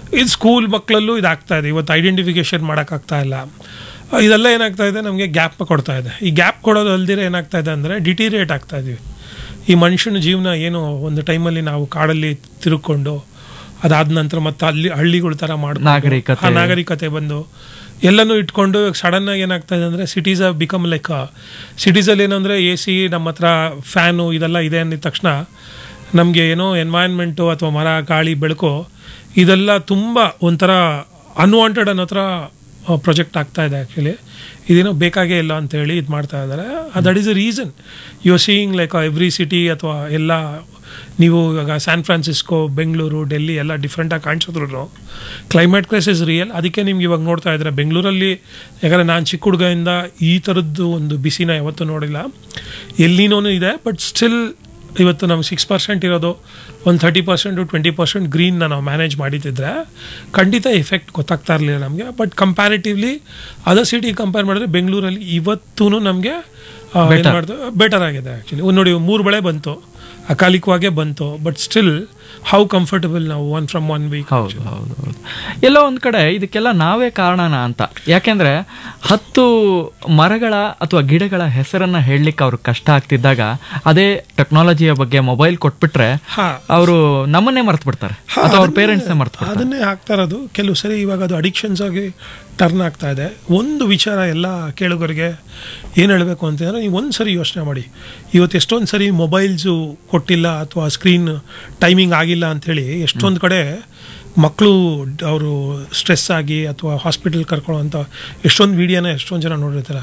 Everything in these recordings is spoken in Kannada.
ಇದು ಸ್ಕೂಲ್ ಮಕ್ಕಳಲ್ಲೂ ಇದಾಗ್ತಾ ಇದೆ ಇವತ್ತು ಐಡೆಂಟಿಫಿಕೇಶನ್ ಮಾಡೋಕ್ಕಾಗ್ತಾ ಇಲ್ಲ ಇದೆಲ್ಲ ಏನಾಗ್ತಾ ಇದೆ ನಮಗೆ ಗ್ಯಾಪ್ ಕೊಡ್ತಾ ಇದೆ ಈ ಗ್ಯಾಪ್ ಕೊಡೋದು ಅಲ್ದಿರ ಏನಾಗ್ತಾ ಇದೆ ಅಂದರೆ ಡಿಟಿರೇಟ್ ಆಗ್ತಾ ಇದೀವಿ ಈ ಮನುಷ್ಯನ ಜೀವನ ಏನು ಒಂದು ಟೈಮಲ್ಲಿ ನಾವು ಕಾಡಲ್ಲಿ ತಿರುಗ್ಕೊಂಡು ಅದಾದ ನಂತರ ಮತ್ತೆ ಅಲ್ಲಿ ಹಳ್ಳಿಗಳ ಥರ ಮಾಡಿ ನಾಗರಿಕತೆ. ನಾಗರಿಕತೆ ಬಂದು ಎಲ್ಲನೂ ಇಟ್ಕೊಂಡು ಸಡನ್ ಆಗಿ ಏನಾಗ್ತಾ ಇದೆ ಅಂದರೆ ಸಿಟೀಸ್ ಬಿಕಮ್ ಲೈಕ್ ಸಿಟೀಸಲ್ಲಿ ಏನಂದರೆ ಎ ಸಿ ನಮ್ಮ ಹತ್ರ ಫ್ಯಾನು ಇದೆಲ್ಲ ಇದೆ ಅಂದಿದ ತಕ್ಷಣ ನಮಗೆ ಏನೋ ಎನ್ವೈರ್ನ್ಮೆಂಟು ಅಥವಾ ಮರ ಗಾಳಿ ಬೆಳಕು ಇದೆಲ್ಲ ತುಂಬ ಒಂಥರ ಅನ್ವಾಂಟೆಡ್ ಅನ್ನೋ ಥರ ಪ್ರೊಜೆಕ್ಟ್ ಆಗ್ತಾ ಇದೆ ಆ್ಯಕ್ಚುಲಿ ಇದೇನೋ ಬೇಕಾಗೇ ಇಲ್ಲ ಅಂತ ಹೇಳಿ ಇದು ಮಾಡ್ತಾ ಇದ್ದಾರೆ that is a reason you are seeing like every city ಅಥವಾ ಎಲ್ಲ ನೀವು ಇವಾಗ ಸ್ಯಾನ್ ಫ್ರಾನ್ಸಿಸ್ಕೋ ಬೆಂಗಳೂರು ಡೆಲ್ಲಿ ಎಲ್ಲ ಡಿಫ್ರೆಂಟಾಗಿ ಕಾಣಿಸಿದ್ರು ಕ್ಲೈಮೇಟ್ ಕ್ರೈಸ್ ಇಸ್ ರಿಯಲ್ ಅದಕ್ಕೆ ನಿಮ್ಗೆ ಇವಾಗ ನೋಡ್ತಾ ಇದ್ರೆ ಬೆಂಗಳೂರಲ್ಲಿ ಯಾಕಂದರೆ ನಾನು ಚಿಕ್ಕ ಹುಡುಗಯಿಂದ ಈ ಥರದ್ದು ಒಂದು ಬಿಸಿನ ಯಾವತ್ತೂ ನೋಡಿಲ್ಲ ಎಲ್ಲಿನೂ ಇದೆ ಬಟ್ ಸ್ಟಿಲ್ ಇವತ್ತು ನಮ್ಗೆ ಸಿಕ್ಸ್ ಪರ್ಸೆಂಟ್ ಇರೋದು ಒಂದು ಥರ್ಟಿ ಪರ್ಸೆಂಟು ಟ್ವೆಂಟಿ ಪರ್ಸೆಂಟ್ ಗ್ರೀನ್ನ ನಾವು ಮ್ಯಾನೇಜ್ ಮಾಡಿದ್ದಿದ್ರೆ ಖಂಡಿತ ಎಫೆಕ್ಟ್ ಗೊತ್ತಾಗ್ತಾ ಇರಲಿಲ್ಲ ನಮಗೆ but comparatively other city compare ಮಾಡಿದ್ರೆ ಬೆಂಗಳೂರಲ್ಲಿ ಇವತ್ತೂ ನಮಗೆ ಏನು ಮಾಡ್ದು ಬೆಟರ್ ಆಗಿದೆ ಆ್ಯಕ್ಚುಲಿ ನೋಡಿ ಮೂರು ಬೆಳೆ ಬಂತು ಅಕಾಲಿಕವಾಗೇ ಬಂತು ಬಟ್ ಸ್ಟಿಲ್ ಹೌ ಕಂಫರ್ಟಬಲ್ ನಾವು ಒನ್ ಫ್ರಮ್ ಒನ್ ವೀಕ್ ಹೌದು ಹೌದು ಹೌದು ಎಲ್ಲೋ ಒಂದ್ ಕಡೆ ಇದಕ್ಕೆಲ್ಲ ನಾವೇ ಕಾರಣನ ಅಂತ ಯಾಕೆಂದ್ರೆ ಹತ್ತು ಮರಗಳ ಅಥವಾ ಗಿಡಗಳ ಹೆಸರನ್ನ ಹೇಳಲಿಕ್ಕೆ ಅವ್ರಿಗೆ ಕಷ್ಟ ಆಗ್ತಿದ್ದಾಗ ಅದೇ ಟೆಕ್ನಾಲಜಿಯ ಬಗ್ಗೆ ಮೊಬೈಲ್ ಕೊಟ್ಬಿಟ್ರೆ ಹಾ ಅವರು ನಮ್ಮನ್ನೇ ಮರ್ತು ಬಿಡ್ತಾರೆ ಅಥವಾ ಅವ್ರ ಪೇರೆಂಟ್ಸ್ನೇ ಮರ್ತು ಬಿಡ್ತಾರೆ ಅದನ್ನೇ ಆಗ್ತಾ ಇರೋದು ಕೆಲವು ಸರಿ ಇವಾಗ ಅದು ಅಡಿಕ್ಷನ್ಸ್ ಆಗಿ ಟರ್ನ್ ಆಗ್ತಾ ಇದೆ ಒಂದು ವಿಚಾರ ಎಲ್ಲ ಕೇಳುಗರಿಗೆ ಏನು ಹೇಳಬೇಕು ಅಂತಂದರೆ ನೀವು ಒಂದು ಸರಿ ಯೋಚನೆ ಮಾಡಿ ಇವತ್ತು ಎಷ್ಟೊಂದು ಸರಿ ಮೊಬೈಲ್ಸು ಕೊಟ್ಟಿಲ್ಲ ಅಥವಾ ಸ್ಕ್ರೀನ್ ಟೈಮಿಂಗ್ ಆಗಿಲ್ಲ ಅಂಥೇಳಿ ಎಷ್ಟೊಂದು ಕಡೆ ಮಕ್ಕಳು ಅವರು ಸ್ಟ್ರೆಸ್ ಆಗಿ ಅಥವಾ ಹಾಸ್ಪಿಟಲ್ ಕರ್ಕೊಳ್ಳೋಂಥ ಎಷ್ಟೊಂದು ವೀಡಿಯೋನ ಎಷ್ಟೊಂದು ಜನ ನೋಡಿರ್ತಾರೆ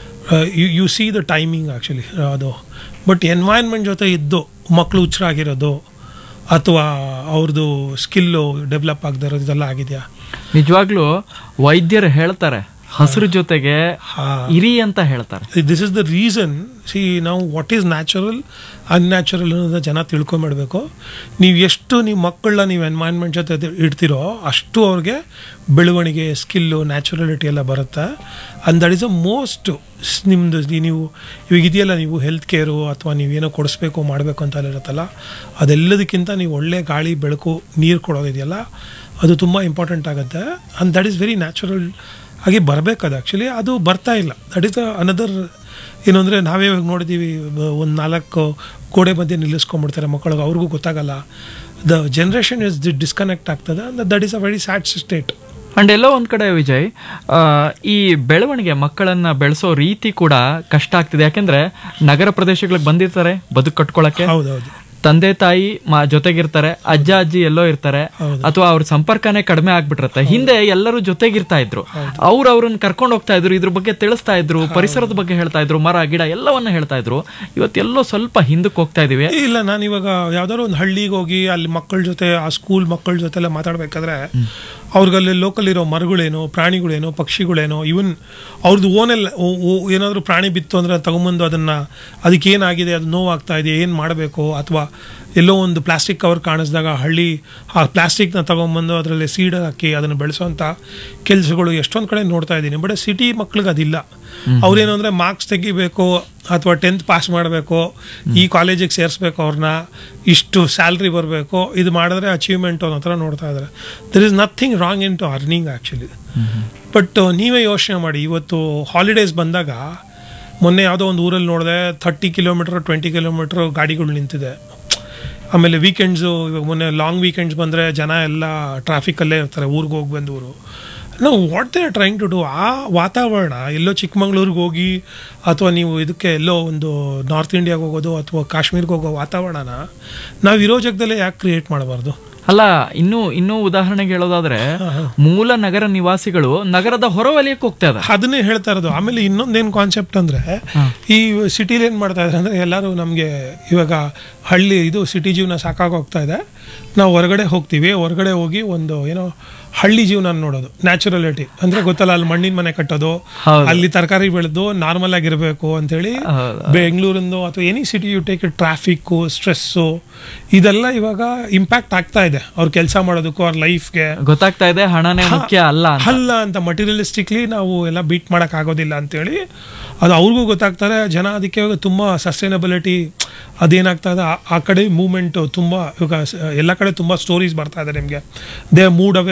you you see the timing actually ಅದು ಬಟ್ ಎನ್ವೈರ್ನ್ಮೆಂಟ್ ಜೊತೆ ಇದ್ದು ಮಕ್ಕಳು ಹುಚ್ಚರಾಗಿರೋದು ಅಥವಾ ಅವ್ರದ್ದು ಸ್ಕಿಲ್ಲು ಡೆವಲಪ್ ಆಗದೆ ಇರೋದು ಇದೆಲ್ಲ ಆಗಿದೆಯಾ ನಿಜವಾಗ್ಲೂ ವೈದ್ಯರು ಹೇಳ್ತಾರೆ ಹಸಿರು ಜೊತೆಗೆ ಹಾ ಇರಿ ಅಂತ ಹೇಳ್ತಾರೆ this is the reason see ನಾವು ವಾಟ್ ಈಸ್ ನ್ಯಾಚುರಲ್ ಅನ್ಯಾಚುರಲ್ ಅನ್ನೋದನ್ನ ಜನ ತಿಳ್ಕೊಂಬಿಡ್ಬೇಕು ನೀವು ಎಷ್ಟು ನೀವು ಮಕ್ಕಳನ್ನ ನೀವು ಎನ್ವೈರ್ನ್ಮೆಂಟ್ ಜೊತೆ ಅದು ಇಡ್ತೀರೋ ಅಷ್ಟು ಅವ್ರಿಗೆ ಬೆಳವಣಿಗೆ ಸ್ಕಿಲ್ಲು ನ್ಯಾಚುರಲಿಟಿ ಎಲ್ಲ ಬರುತ್ತೆ and that is a most ನಿಮ್ಮದು ನೀವು ಇವಾಗ ಇದೆಯಲ್ಲ ನೀವು ಹೆಲ್ತ್ ಕೇರು ಅಥವಾ ನೀವೇನೋ ಕೊಡಿಸ್ಬೇಕು ಮಾಡಬೇಕು ಅಂತ ಇರುತ್ತಲ್ಲ ಅದೆಲ್ಲದಕ್ಕಿಂತ ನೀವು ಒಳ್ಳೆ ಗಾಳಿ ಬೆಳಕು ನೀರು ಕೊಡೋದಿದೆಯಲ್ಲ ಅದು ತುಂಬ ಇಂಪಾರ್ಟೆಂಟ್ ಆಗುತ್ತೆ and that is very natural ಹಾಗೆ ಬರಬೇಕದು ಆ್ಯಕ್ಚುಲಿ ಅದು ಬರ್ತಾ ಇಲ್ಲ ದಟ್ ಇಸ್ ಅನದರ್ ಏನು ಅಂದರೆ ನಾವೇ ಇವಾಗ ನೋಡಿದ್ದೀವಿ ಒಂದು ನಾಲ್ಕು ಗೋಡೆ ಮಧ್ಯೆ ನಿಲ್ಲಿಸ್ಕೊಂಡ್ಬಿಡ್ತಾರೆ ಮಕ್ಕಳಿಗೆ ಅವ್ರಿಗೂ ಗೊತ್ತಾಗಲ್ಲ the generation is the disconnect ಆಗ್ತದೆ that is a very sad state and ಎಲ್ಲೋ ಒಂದ್ ಕಡೆ ವಿಜಯ್ ಆ, ಈ ಬೆಳವಣಿಗೆ ಮಕ್ಕಳನ್ನ ಬೆಳೆಸೋ ರೀತಿ ಕೂಡ ಕಷ್ಟ ಆಗ್ತಿದೆ ಯಾಕೆಂದ್ರೆ ನಗರ ಪ್ರದೇಶಗಳಿಗೆ ಬಂದಿರ್ತಾರೆ ಬದುಕು ಕಟ್ಕೊಳಕ್ಕೆ ಹೌದೌದು ತಂದೆ ತಾಯಿ ಮ- ಜೊತೆಗಿರ್ತಾರೆ ಅಜ್ಜ ಅಜ್ಜಿ ಎಲ್ಲೋ ಇರ್ತಾರೆ ಹೌದು. ಅಥವಾ ಅವ್ರ ಸಂಪರ್ಕನೇ ಕಡಿಮೆ ಆಗ್ಬಿಟ್ಟಿರುತ್ತೆ ಹಿಂದೆ ಎಲ್ಲರೂ ಜೊತೆಗಿರ್ತಾ ಇದ್ರು ಅವ್ರು ಅವ್ರನ್ನ ಕರ್ಕೊಂಡು ಹೋಗ್ತಾ ಇದ್ರು ಇದ್ರ ಬಗ್ಗೆ ತಿಳಿಸ್ತಾ ಇದ್ರು ಪರಿಸರದ ಬಗ್ಗೆ ಹೇಳ್ತಾ ಇದ್ರು ಮರ ಗಿಡ ಎಲ್ಲವನ್ನ ಹೇಳ್ತಾ ಇದ್ರು ಇವತ್ತೆಲ್ಲೋ ಸ್ವಲ್ಪ ಹಿಂದಕ್ಕೆ ಹೋಗ್ತಾ ಇದೀವಿ ಇಲ್ಲ ನಾನು ಇವಾಗ ಯಾವ್ದಾದ್ರು ಒಂದು ಹಳ್ಳಿಗೆ ಹೋಗಿ ಅಲ್ಲಿ ಮಕ್ಕಳ ಜೊತೆ ಆ ಸ್ಕೂಲ್ ಮಕ್ಕಳ ಜೊತೆ ಎಲ್ಲ ಮಾತಾಡ್ಬೇಕಾದ್ರೆ ಅವ್ರಿಗಲ್ಲಿ ಲೋಕಲ್ ಇರೋ ಮರಗಳೇನೋ ಪ್ರಾಣಿಗಳೇನೋ ಪಕ್ಷಿಗಳೇನೋ ಇವನ್ ಅವ್ರದ್ದು ಓನೆಲ್ಲ ಏನಾದರೂ ಪ್ರಾಣಿ ಬಿತ್ತು ಅಂದರೆ ತಗೊಂಬಂದು ಅದನ್ನು ಅದಕ್ಕೆ ಏನಾಗಿದೆ ಅದು ನೋವಾಗ್ತಾ ಇದೆ ಏನು ಮಾಡಬೇಕು ಅಥವಾ ಎಲ್ಲೋ ಒಂದು ಪ್ಲಾಸ್ಟಿಕ್ ಕವರ್ ಕಾಣಿಸಿದಾಗ ಹಳ್ಳಿ ಆ ಪ್ಲಾಸ್ಟಿಕ್ನ ತಗೊಂಬಂದು ಅದರಲ್ಲಿ ಸೀಡ್ ಹಾಕಿ ಅದನ್ನು ಬೆಳೆಸೋಂಥ ಕೆಲಸಗಳು ಎಷ್ಟೊಂದು ಕಡೆ ನೋಡ್ತಾ ಇದ್ದೀನಿ ಬಟ್ ಸಿಟಿ ಮಕ್ಳಿಗೆ ಅದಿಲ್ಲ ಅವ್ರೇನು ಅಂದರೆ ಮಾರ್ಕ್ಸ್ ತೆಗಿಬೇಕು ಅಥವಾ ಟೆಂತ್ ಪಾಸ್ ಮಾಡಬೇಕು ಈ ಕಾಲೇಜಿಗೆ ಸೇರಿಸ್ಬೇಕು ಅವ್ರನ್ನ ಇಷ್ಟು ಸ್ಯಾಲ್ರಿ ಬರಬೇಕು ಇದು ಮಾಡಿದ್ರೆ ಅಚೀವ್ಮೆಂಟ್ ಅನ್ನೋ ಥರ ನೋಡ್ತಾ ಇದ್ದಾರೆ there is nothing wrong in to earning actually but ನೀವೇ ಯೋಚನೆ ಮಾಡಿ ಇವತ್ತು ಹಾಲಿಡೇಸ್ ಬಂದಾಗ ಮೊನ್ನೆ ಯಾವುದೋ ಒಂದು ಊರಲ್ಲಿ ನೋಡಿದೆ ಥರ್ಟಿ ಕಿಲೋಮೀಟ್ರ್ ಟ್ವೆಂಟಿ ಕಿಲೋಮೀಟ್ರ್ ಗಾಡಿಗಳು ನಿಂತಿದೆ ಆಮೇಲೆ ವೀಕೆಂಡ್ಸು ಇವಾಗ ಮೊನ್ನೆ ಲಾಂಗ್ ವೀಕೆಂಡ್ಸ್ ಬಂದರೆ ಜನ ಎಲ್ಲ ಟ್ರಾಫಿಕಲ್ಲೇ ಇರ್ತಾರೆ ಊರಿಗೆ ಹೋಗಿ ಬಂದವರು ನಾವು what they are trying to do ಆ ವಾತಾವರಣ ಎಲ್ಲೋ ಚಿಕ್ಕಮಂಗ್ಳೂರಿಗೆ ಹೋಗಿ ಅಥವಾ ನೀವು ಇದಕ್ಕೆ ಎಲ್ಲೋ ಒಂದು ನಾರ್ತ್ ಇಂಡಿಯಾಗೆ ಹೋಗೋದು ಅಥವಾ ಕಾಶ್ಮೀರ್ಗೆ ಹೋಗೋ ವಾತಾವರಣನ ನಾವು ಇರೋ ಜಾಗದಲ್ಲೇ ಯಾಕೆ ಕ್ರಿಯೇಟ್ ಮಾಡಬಾರ್ದು ಅಲ್ಲ ಇನ್ನು ಇನ್ನೂ ಉದಾಹರಣೆಗೆ ಹೇಳೋದಾದ್ರೆ ಮೂಲ ನಗರ ನಿವಾಸಿಗಳು ನಗರದ ಹೊರವಲಯಕ್ಕೆ ಹೋಗ್ತಾ ಇದ್ದಾರೆ ಅದನ್ನೇ ಹೇಳ್ತಾ ಇರೋದು ಆಮೇಲೆ ಇನ್ನೊಂದೇನು ಕಾನ್ಸೆಪ್ಟ್ ಅಂದರೆ ಈ ಸಿಟಿಲಿ ಏನು ಮಾಡ್ತಾ ಇದ್ದಾರೆ ಅಂದರೆ ಎಲ್ಲರೂ ನಮಗೆ ಇವಾಗ ಹಳ್ಳಿ ಇದು ಸಿಟಿ ಜೀವನ ಸಾಕಾಗಿ ಹೋಗ್ತಾ ಇದೆ ನಾವು ಹೊರಗಡೆ ಹೋಗ್ತೀವಿ ಹೊರಗಡೆ ಹೋಗಿ ಒಂದು ಏನೋ ಹಳ್ಳಿ ಜೀವನ ನೋಡೋದು ನ್ಯಾಚುರಲಿಟಿ ಅಂದರೆ ಗೊತ್ತಲ್ಲ ಅಲ್ಲಿ ಮಣ್ಣಿನ ಮನೆ ಕಟ್ಟೋದು ಹೌದು. ಅಲ್ಲಿ ತರಕಾರಿ ಬೆಳೆದು ನಾರ್ಮಲ್ ಆಗಿರಬೇಕು ಅಂತೇಳಿ ಹೌದು. ಬೆಂಗಳೂರಿಂದು ಅಥವಾ any city you take traffic stress ಇದೆಲ್ಲ ಇವಾಗ ಇಂಪ್ಯಾಕ್ಟ್ ಆಗ್ತಾ ಇದೆ ಅವ್ರು ಕೆಲಸ ಮಾಡೋದಕ್ಕೂ ಅವ್ರ ಲೈಫ್ಗೆ ಗೊತ್ತಾಗ್ತಾ ಇದೆ ಹಣನೇ ಮುಖ್ಯ ಅಲ್ಲ ಅಂತ ಅಲ್ಲ ಅಂತ ಮಟೀರಿಯಲಿಸ್ಟಿಕ್ಲಿ ನಾವು ಎಲ್ಲ ಬೀಟ್ ಮಾಡಕ್ ಆಗೋದಿಲ್ಲ ಅಂತೇಳಿ ಅದು ಅವ್ರಿಗೂ ಗೊತ್ತಾಗ್ತಾರೆ ಜನ ಅದಕ್ಕೆ ಇವಾಗ ತುಂಬ ಸಸ್ಟೈನಬಿಲಿಟಿ ಅದೇನಾಗ್ತಾ ಇದೆ ಆ- ಆ ಕಡೆ ಮೂವ್ಮೆಂಟು ತುಂಬ ಇವಾಗ ಸ- ಎಲ್ಲ ಕಡೆ ತುಂಬ ಸ್ಟೋರೀಸ್ ಬರ್ತಾ ಇದೆ ನಿಮಗೆ ದೇ ಮೂಡ್ ಅವೇ